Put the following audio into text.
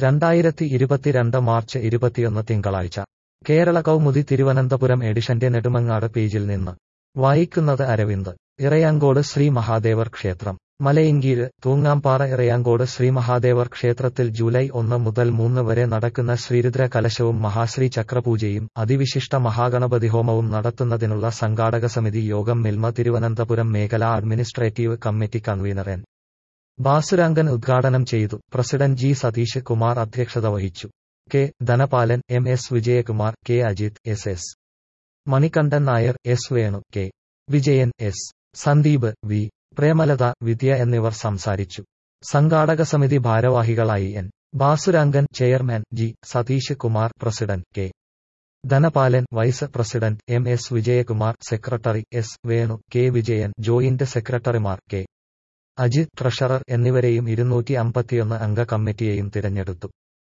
രണ്ടായിരത്തി ഇരുപത്തിരണ്ട് മാർച്ച് ഇരുപത്തിയൊന്ന് തിങ്കളാഴ്ച കേരള കൗമുദി തിരുവനന്തപുരം എഡിഷന്റെ നെടുമങ്ങാട് പേജിൽ നിന്ന് വായിക്കുന്നത് അരവിന്ദ് ഇറയാങ്കോട് ശ്രീ മഹാദേവർ ക്ഷേത്രം മലയങ്കീഴ് തൂങ്ങാംപാറ ഇറയാങ്കോട് ശ്രീ മഹാദേവർ ക്ഷേത്രത്തിൽ ജൂലൈ ഒന്ന് മുതൽ മൂന്ന് വരെ നടക്കുന്ന ശ്രീരുദ്ര കലശവും മഹാശ്രീ ചക്രപൂജയും അതിവിശിഷ്ട മഹാഗണപതി ഹോമവും നടത്തുന്നതിനുള്ള സംഘാടക സമിതി യോഗം മിൽമ തിരുവനന്തപുരം മേഖലാ administrative committee convener N Basurangan ഉദ്ഘാടനം ചെയ്തു പ്രസിഡന്റ് ജി സതീഷ് കുമാർ അധ്യക്ഷത വഹിച്ചു K Dhanapalan M S Vijayakumar K Ajith S S Manikandan Nair S Venu K Vijayan S Sandeep V Premalatha Vidya എന്നിവർ സംസാരിച്ചു സംഘാടക സമിതി ഭാരവാഹികളായി N Basurangan chairman G Satheesh Kumar president K Dhanapalan vice president M S Vijayakumar secretary S Venu K Vijayan joint സെക്രട്ടറിമാർ കെ അജിത് ട്രഷറർ എന്നിവരെയും ഇരുന്നൂറ്റി അമ്പത്തിയൊന്ന് അംഗ കമ്മിറ്റിയെയും തിരഞ്ഞെടുത്തു